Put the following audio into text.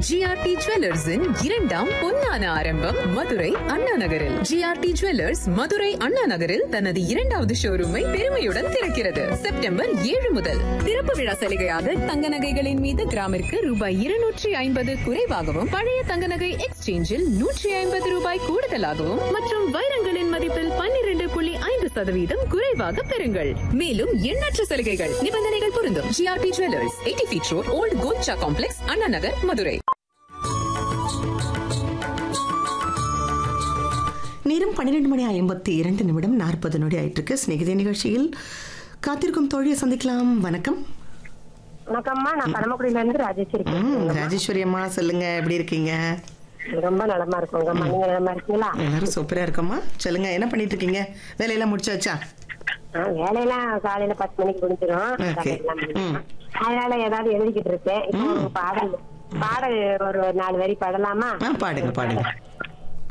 GRT ஜுவல்லர்ஸின் இரண்டாம் பொன்னான ஆரம்பம் மதுரை அண்ணா நகரில் ஜிஆர்டி ஜுவல்லர்ஸ் மதுரை அண்ணா நகரில் தனது இரண்டாவது ஷோரூமை பெருமையுடன் திறக்கிறது செப்டம்பர் ஏழு முதல் திறப்பு விழா சலுகையாக தங்க நகைகளின் மீது கிராமிற்கு ரூபாய் இருநூற்றி ஐம்பது குறைவாகவும் பழைய தங்க நகை எக்ஸ்சேஞ்சில் நூற்றி ஐம்பது ரூபாய் கூடுதலாகவும் மற்றும் வைரங்களின் மதிப்பில் பன்னிரண்டு புள்ளி ஐந்து சதவீதம் குறைவாக பெறுங்கள் மேலும் எண்ணற்ற சலுகைகள் நிபந்தனைகள் பொருந்தும் GRT jewellers eighty feet road old Kolcha complex Anna Nagar Madurai நேரம் பன்னிரெண்டு மணி ஐம்பத்தி இரண்டு நிமிடம் நாற்பது நொடி ஆயிட்டிருக்கு சிநேகிதே நிகழ்ச்சியில் காத்திருக்கும் தோழியை சந்திக்கலாம் வணக்கம் வணக்கம்மா நான் பரமக்குடியில இருந்து ராஜேஸ்வரி ம், பேசுறேன். ராஜேஸ்வரி அம்மா சொல்லுங்க எப்படி இருக்கீங்க ரொம்ப நலமா இருக்கோங்கம்மா நீங்க நலமா இருக்கீங்களா எல்லாரும் சூப்பரா இருக்கம்மா சொல்லுங்க என்ன பண்ணிட்டு இருக்கீங்க வேலையெல்லாம் முடிச்சாச்சா ஆ, வேலையெல்லாம் காலையில பத்து மணிக்கு முடிஞ்சிடும் Okay. வேலையெல்லாம் முடிஞ்சிடும். ம். அதனால ஏதாவது எழுதிக்கிட்டு இருக்கேன் இப்போ ஒரு பாடல் பாடல் ஒரு நாலு வரி பாடலாமா ஆ பாடுங்க பாடுங்க